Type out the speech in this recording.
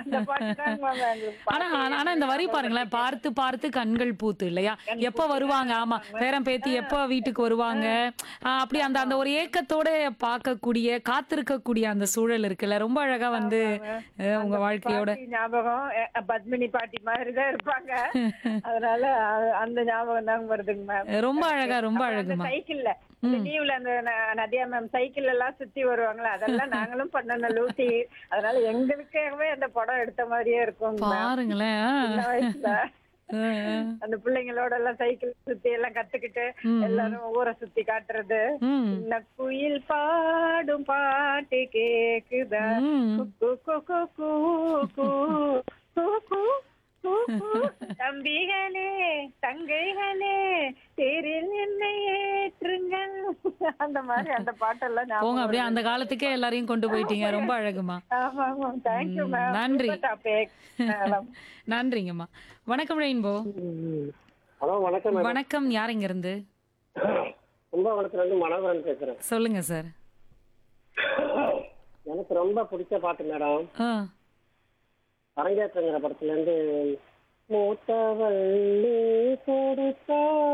அந்த பாட்டு தாங்க மேம் எங்களுக்கு ஆனா பாட்டு ஆனா இந்த வரி பாருங்களேன் பார்த்து பார்த்து கண்கள் பூத்து இல்லையா எப்ப வருவாங்க ஆமா பேரம் பேத்தி எப்ப வீட்டுக்கு வருவாங்க ஆ, அப்படி அந்த அந்த ஒரு ஏக்கத்தோட பார்க்கக்கூடிய காத்திருக்கக்கூடிய அந்த சூழல் இருக்குல்ல ரொம்ப அழகா வந்து அஹ், உங்க வாழ்க்கையோட பாட்டி ஞாபகம் அஹ், பத்மினி பாட்டி மாதிரி தான் இருப்பாங்க அதனால அ- அந்த ஞாபகம் தாங்க வருதுங்க மேம் ரொம்ப அழகா ரொம்ப அப்புறம் அந்த அழகுமா சைக்கிள்ல இந்த லீவ்ல அந்த ந- நதியா மேம் சைக்கிள் எல்லாம் சுத்தி வருவாங்களா அதெல்லாம் நாங்களும் பண்ணணும் லூட்டி அதனால எங்களுக்காகவே அந்த படம் எடுத்த மாதிரியே இருக்கும் பாருங்களேன் ஆ. சின்ன வயசுல ஆ, ஆ. அந்த பிள்ளைங்களோட எல்லாம் சைக்கிள் சுத்தி எல்லாம் கத்துக்கிட்டு எல்லாரும் ஊரை சுத்தி காட்டுறது ம். சின்ன குயில் பாடும் பாட்டு கேக்குதா ம். கு, கு, கு, கு, கு, கு, கு, கு, கு. தம்பிகளே தங்கைகளே தேரில் என்னை ஏற்றுங்கள் அந்த மாதிரி அந்த பாட்டெல்லாம் ஞாபகம் போங்க அப்படியே அந்த காலத்துக்கே எல்லாரையும் கொண்டு போயிட்டீங்க ரொம்ப அழகுமா ஆமா ஆமா தேங்க்யூ ம், மேம் நன்றி. டாபிக் நன்றிங்கம்மா வணக்கம் ரெயின்போ ஹலோ வணக்கம் மேடம் வணக்கம் யார் இங்க இருந்து கும்பகோணத்துல இருந்து மனோகரன் பேசுறேன் சொல்லுங்க சார் எனக்கு ரொம்ப பிடிச்ச பாட்டு மேடம் ஆ அரங்கேற்றங்கிற படத்துல இருந்து மூத்தவள் நீ கொடுத்தாய்